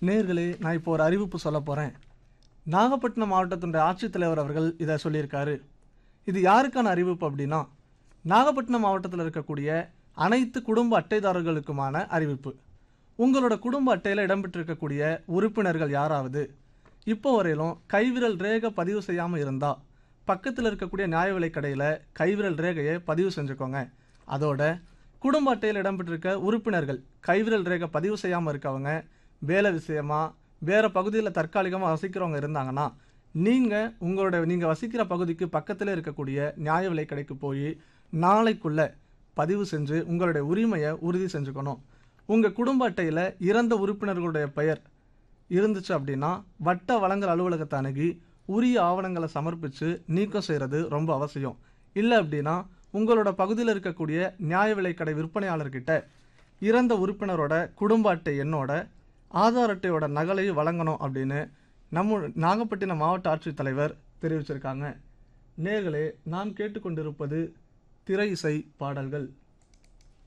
நேர்களே நான் இப்போ ஒரு அறிவிப்பு சொல்ல போகிறேன் நாகப்பட்டினம் மாவட்டத்தினுடைய ஆட்சித்தலைவர் அவர்கள் இதை சொல்லியிருக்காரு இது யாருக்கான அறிவிப்பு அப்படின்னா நாகப்பட்டினம் மாவட்டத்தில் இருக்கக்கூடிய அனைத்து குடும்ப அட்டைதாரர்களுக்குமான அறிவிப்பு உங்களோட குடும்ப அட்டையில் இடம்பெற்றிருக்கக்கூடிய உறுப்பினர்கள் யாராவது இப்போ வரையிலும் கைவிரல் ரேகை பதிவு செய்யாமல் இருந்தால் பக்கத்தில் இருக்கக்கூடிய நியாய விலைக் கடையில் கைவிரல் ரேகையை பதிவு செஞ்சுக்கோங்க அதோட குடும்ப அட்டையில் இடம்பெற்றிருக்க உறுப்பினர்கள் கைவிரல் ரேகை பதிவு செய்யாமல் இருக்கவங்க வேலை விஷயமா வேறு பகுதியில் தற்காலிகமாக வசிக்கிறவங்க இருந்தாங்கன்னா நீங்கள் உங்களோட நீங்கள் வசிக்கிற பகுதிக்கு பக்கத்தில் இருக்கக்கூடிய நியாய விலைக் கடைக்கு போய் நாளைக்குள்ளே பதிவு செஞ்சு உங்களுடைய உரிமையை உறுதி செஞ்சுக்கணும் உங்கள் குடும்ப அட்டையில் இறந்த உறுப்பினர்களுடைய பெயர் இருந்துச்சு அப்படின்னா வட்ட வழங்கல் அலுவலகத்தை அணுகி உரிய ஆவணங்களை சமர்ப்பித்து நீக்கம் செய்கிறது ரொம்ப அவசியம் இல்லை அப்படின்னா உங்களோட பகுதியில் இருக்கக்கூடிய நியாய விலைக்கடை விற்பனையாளர்கிட்ட இறந்த உறுப்பினரோட குடும்ப அட்டை எண்ணோட ஆதார் அட்டையோட நகலை வழங்கணும் அப்படின்னு நம்ம நாகப்பட்டினம் மாவட்ட ஆட்சித்தலைவர் தெரிவிச்சிருக்காங்க நேர்களே நாம் கேட்டுக்கொண்டிருப்பது திரை இசை பாடல்கள்